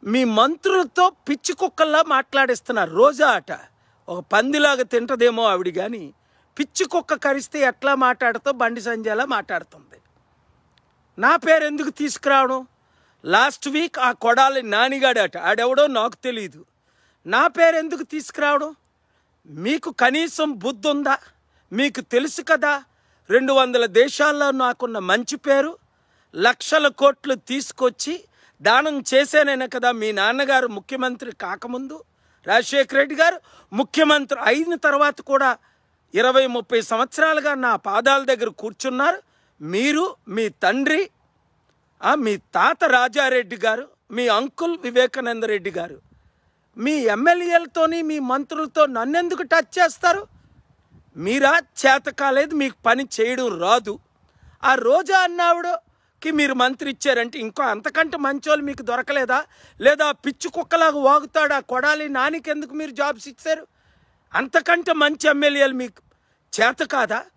మీ మంత్రులతో పిచ్చి కుక్కల్లా మాట్లాడిస్తున్నారు రోజా అట ఒక పందిలాగా తింటదేమో ఆవిడ కానీ పిచ్చి కుక్క కరిస్తే ఎట్లా మాట్లాడుతో బండి సంజయ్లా మాట్లాడుతుంది నా పేరు ఎందుకు తీసుకురావడం లాస్ట్ వీక్ ఆ కొడాలి నానిగాడట ఆడెవడో నాకు తెలియదు నా పేరు ఎందుకు తీసుకురావడం మీకు కనీసం బుద్ధి ఉందా మీకు తెలుసు కదా రెండు వందల దేశాల్లో నాకున్న మంచి పేరు లక్షల కోట్లు తీసుకొచ్చి దానం చేశానైనా కదా మీ నాన్నగారు ముఖ్యమంత్రి కాకముందు రాజశేఖర రెడ్డి గారు ముఖ్యమంత్రి అయిన తర్వాత కూడా ఇరవై ముప్పై సంవత్సరాలుగా నా పాదాల దగ్గర కూర్చున్నారు మీరు మీ తండ్రి ఆ, మీ తాత రాజారెడ్డి గారు మీ అంకుల్ వివేకానంద రెడ్డి గారు మీ ఎమ్మెల్యేలతోని మీ మంత్రులతో నన్నెందుకు టచ్ చేస్తారు మీరా చేత కాలేదు మీకు పని చేయడం రాదు ఆ రోజా అన్నావిడకి మీరు మంత్రి ఇచ్చారంటే ఇంకో అంతకంటే మంచోళ్ళు మీకు దొరకలేదా లేదా ఆ పిచ్చి కుక్కలాగా వాగుతాడు ఆ కొడాలి నానికి ఎందుకు మీరు జాబ్స్ ఇచ్చారు అంతకంటే మంచి ఎమ్మెల్యేలు మీకు చేత కాదా